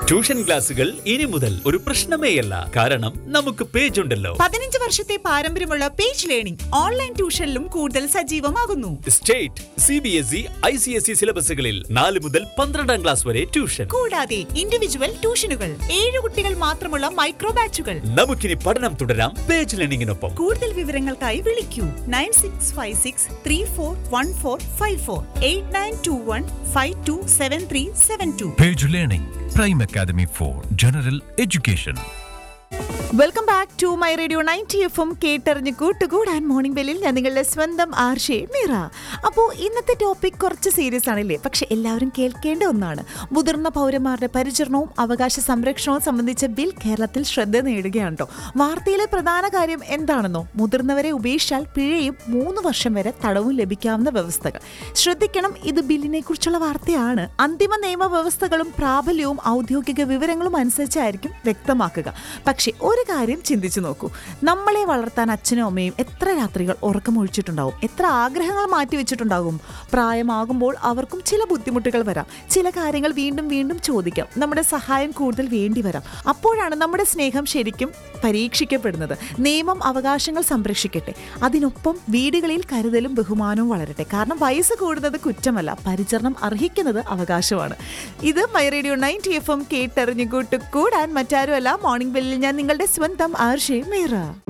Tuition ക്ലാസുകൾ ഇനി മുതൽ ഒരു പ്രശ്നമേയല്ല കാരണം നമുക്ക് പേജ് ഉണ്ടല്ലോ പതിനഞ്ച് വർഷത്തെ പാരമ്പര്യമുള്ള പേജ് ലേണിംഗ് ഓൺലൈൻ ട്യൂഷനിലും കൂടുതൽ സജീവമാകുന്നു state C B S E I C S E സിലബസുകളിൽ നാല് മുതൽ പന്ത്രണ്ടാം ക്ലാസ് വരെ ട്യൂഷൻ കൂടാതെ ഇൻഡിവിജ്വൽ ട്യൂഷനുകൾ ഏഴ് കുട്ടികൾ മാത്രമുള്ള മൈക്രോ ബാച്ചുകൾ നമുക്കിനി പഠനം തുടരാം പേജ് ലേണിംഗിനൊപ്പം കൂടുതൽ വിവരങ്ങൾക്കായി വിളിക്കൂ nine six five six three four one four five four eight nine two one five two seven three seven two Page Learning, Prime Academy for General Education. Welcome back to my radio ninety F M കേട്ടറിഞ്ഞ് കൂട്ടുകൂടാൻ morning ബെല്ലിൽ ഞാൻ നിങ്ങളുടെ സ്വന്തം ആർഷേ മീറ അപ്പോൾ ഇന്നത്തെ topic കുറച്ച് serious ആണല്ലേ പക്ഷെ എല്ലാവരും കേൾക്കേണ്ട ഒന്നാണ് മുതിർന്ന പൗരന്മാരുടെ പരിചരണവും അവകാശ സംരക്ഷണവും സംബന്ധിച്ച ബിൽ കേരളത്തിൽ ശ്രദ്ധ നേടുകയാണ് കേട്ടോ വാർത്തയിലെ പ്രധാന കാര്യം എന്താണെന്നോ മുതിർന്നവരെ ഉപേക്ഷിച്ചാൽ പിഴയും മൂന്ന് വർഷം വരെ തടവും ലഭിക്കാവുന്ന വ്യവസ്ഥകൾ ശ്രദ്ധിക്കണം ഇത് ബില്ലിനെ കുറിച്ചുള്ള വാർത്തയാണ് അന്തിമ നിയമവ്യവസ്ഥകളും പ്രാബല്യവും ഔദ്യോഗിക വിവരങ്ങളും അനുസരിച്ചായിരിക്കും വ്യക്തമാക്കുക പക്ഷേ ഒരു കാര്യം ചിന്തിച്ചു നോക്കൂ നമ്മളെ വളർത്താൻ അച്ഛനും അമ്മയും എത്ര രാത്രികൾ ഉറക്കമൊഴിച്ചിട്ടുണ്ടാവും എത്ര ആഗ്രഹങ്ങൾ മാറ്റിവെച്ചിട്ടുണ്ടാകും പ്രായമാകുമ്പോൾ അവർക്കും ചില ബുദ്ധിമുട്ടുകൾ വരാം ചില കാര്യങ്ങൾ വീണ്ടും വീണ്ടും ചോദിക്കാം നമ്മുടെ സഹായം കൂടുതൽ വേണ്ടി വരാം അപ്പോഴാണ് നമ്മുടെ സ്നേഹം ശരിക്കും പരീക്ഷിക്കപ്പെടുന്നത് നിയമം അവകാശങ്ങൾ സംരക്ഷിക്കട്ടെ അതിനൊപ്പം വീടുകളിൽ കരുതലും ബഹുമാനവും വളരട്ടെ കാരണം വയസ്സ് കൂടുന്നത് കുറ്റമല്ല പരിചരണം അർഹിക്കുന്നത് അവകാശമാണ് ഇത് my radio ninety F M കേട്ടറിഞ്ഞു കൂട്ടു കൂടാൻ മറ്റാരുമല്ല മോർണിംഗ് ബെല്ലിൽ ഞാൻ നിങ്ങളുടെ സ്വന്തം ആർഷേ മീറ